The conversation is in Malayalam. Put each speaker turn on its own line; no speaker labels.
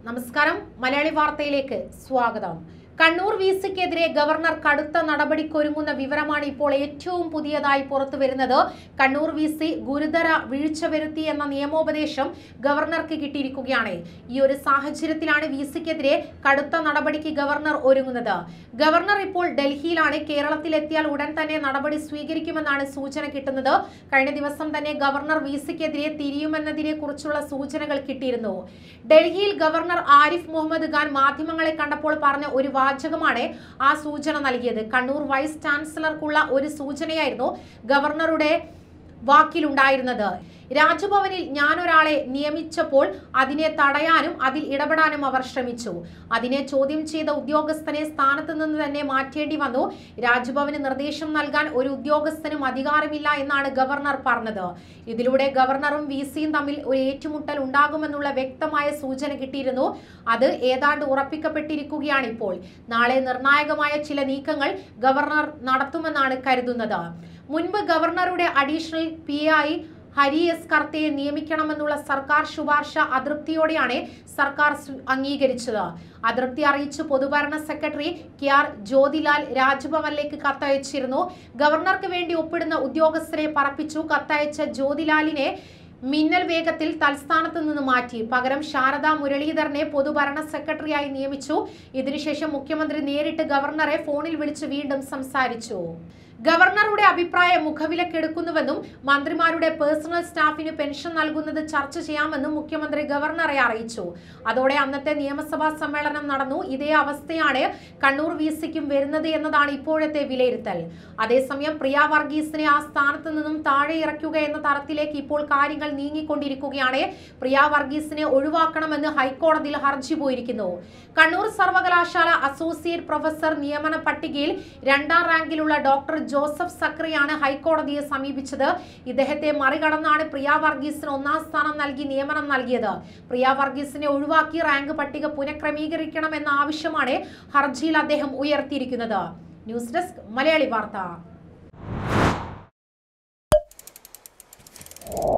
നമസ്കാരം മലയാളി വാർത്തയിലേക്ക് സ്വാഗതം കണ്ണൂർ വി സിക്കെതിരെ ഗവർണർ കടുത്ത നടപടിക്കൊരുങ്ങുന്ന വിവരമാണ് ഇപ്പോൾ ഏറ്റവും പുതിയതായി പുറത്തു വരുന്നത് കണ്ണൂർ വി സി ഗുരുതര വീഴ്ച വരുത്തി എന്ന നിയമോപദേശം ഗവർണർക്ക് കിട്ടിയിരിക്കുകയാണ് ഈ ഒരു സാഹചര്യത്തിലാണ് വി സിക്കെതിരെ കടുത്ത നടപടിക്ക് ഗവർണർ ഒരുങ്ങുന്നത് ഗവർണർ ഇപ്പോൾ ഡൽഹിയിലാണ് കേരളത്തിലെത്തിയാൽ ഉടൻ തന്നെ നടപടി സ്വീകരിക്കുമെന്നാണ് സൂചന കിട്ടുന്നത് കഴിഞ്ഞ ദിവസം തന്നെ ഗവർണർ വി സിക്കെതിരെ തിരിയുമെന്നതിനെ കുറിച്ചുള്ള സൂചനകൾ കിട്ടിയിരുന്നു ഡൽഹിയിൽ ഗവർണർ ആരിഫ് മുഹമ്മദ് ഖാൻ മാധ്യമങ്ങളെ കണ്ടപ്പോൾ പറഞ്ഞ ഒരു വാചകമാണ് ആ സൂചന നൽകിയത് കണ്ണൂർ വൈസ് ചാൻസലർക്കുള്ള ഒരു സൂചനയായിരുന്നു ഗവർണറുടെ വാക്കിലുണ്ടായിരുന്നത് രാജ്ഭവനിൽ ഞാനൊരാളെ നിയമിച്ചപ്പോൾ അതിനെ തടയാനും അതിൽ ഇടപെടാനും അവർ ശ്രമിച്ചു അതിനെ ചോദ്യം ചെയ്ത ഉദ്യോഗസ്ഥനെ സ്ഥാനത്ത് നിന്ന് തന്നെ മാറ്റേണ്ടി വന്നു രാജ്ഭവന് നിർദ്ദേശം നൽകാൻ ഒരു ഉദ്യോഗസ്ഥനും അധികാരമില്ല എന്നാണ് ഗവർണർ പറഞ്ഞത് ഇതിലൂടെ ഗവർണറും വി സിയും തമ്മിൽ ഒരു ഏറ്റുമുട്ടൽ ഉണ്ടാകുമെന്നുള്ള വ്യക്തമായ സൂചന കിട്ടിയിരുന്നു അത് ഏതാണ്ട് ഉറപ്പിക്കപ്പെട്ടിരിക്കുകയാണ് ഇപ്പോൾ നാളെ നിർണായകമായ ചില നീക്കങ്ങൾ ഗവർണർ നടത്തുമെന്നാണ് കരുതുന്നത് മുൻപ് ഗവർണറുടെ അഡീഷണൽ പി ആയി ഹരി എസ് കർത്തയെ നിയമിക്കണമെന്നുള്ള സർക്കാർ ശുപാർശ അതൃപ്തിയോടെയാണ് സർക്കാർ സ്വീ- അംഗീകരിച്ചത് അതൃപ്തി അറിയിച്ച് പൊതുഭരണ സെക്രട്ടറി കെ ആർ ജ്യോതിലാൽ രാജ്ഭവനിലേക്ക് കത്തയച്ചിരുന്നു ഗവർണർക്ക് വേണ്ടി ഒപ്പിടുന്ന ഉദ്യോഗസ്ഥരെ പറപ്പിച്ചു കത്തയച്ച ജ്യോതിലാലിനെ മിന്നൽ വേഗത്തിൽ തൽസ്ഥാനത്ത് നിന്ന് മാറ്റി പകരം ശാരദ മുരളീധരനെ പൊതുഭരണ സെക്രട്ടറിയായി നിയമിച്ചു ഇതിനുശേഷം മുഖ്യമന്ത്രി നേരിട്ട് ഗവർണറെ ഫോണിൽ വിളിച്ച് വീണ്ടും സംസാരിച്ചു ഗവർണറുടെ അഭിപ്രായം മുഖവിലക്കെടുക്കുന്നുവെന്നും മന്ത്രിമാരുടെ പേഴ്സണൽ സ്റ്റാഫിന് പെൻഷൻ നൽകുന്നത് ചർച്ച ചെയ്യാമെന്നും മുഖ്യമന്ത്രി ഗവർണറെ അറിയിച്ചു അതോടെ അന്നത്തെ നിയമസഭാ സമ്മേളനം നടന്നു ഇതേ അവസ്ഥയാണ് കണ്ണൂർ വി സിക്കും വരുന്നത് എന്നതാണ് ഇപ്പോഴത്തെ വിലയിരുത്തൽ അതേസമയം പ്രിയ വർഗീസിനെ ആ സ്ഥാനത്ത് നിന്നും താഴെ ഇറക്കുക എന്ന തരത്തിലേക്ക് ഇപ്പോൾ കാര്യങ്ങൾ നീങ്ങിക്കൊണ്ടിരിക്കുകയാണ് പ്രിയ വർഗീസിനെ ഒഴിവാക്കണമെന്ന് ഹൈക്കോടതിയിൽ ഹർജി പോയിരിക്കുന്നു കണ്ണൂർ സർവകലാശാല അസോസിയേറ്റ് പ്രൊഫസർ നിയമന പട്ടികയിൽ രണ്ടാം റാങ്കിലുള്ള ഡോക്ടർ ജോസഫ് സക്രിയാണ് ഹൈക്കോടതിയെ സമീപിച്ചത് ഇദ്ദേഹത്തെ മറികടന്നാണ് പ്രിയ വർഗീസിന് ഒന്നാം സ്ഥാനം നൽകി നിയമനം നൽകിയത് പ്രിയ വർഗീസിനെ ഒഴിവാക്കി റാങ്ക് പട്ടിക പുനഃക്രമീകരിക്കണമെന്ന ആവശ്യമാണ് ഹർജിയിൽ അദ്ദേഹം ഉയർത്തിയിരിക്കുന്നത് ന്യൂസ് ഡെസ്ക് മലയാളി വാർത്ത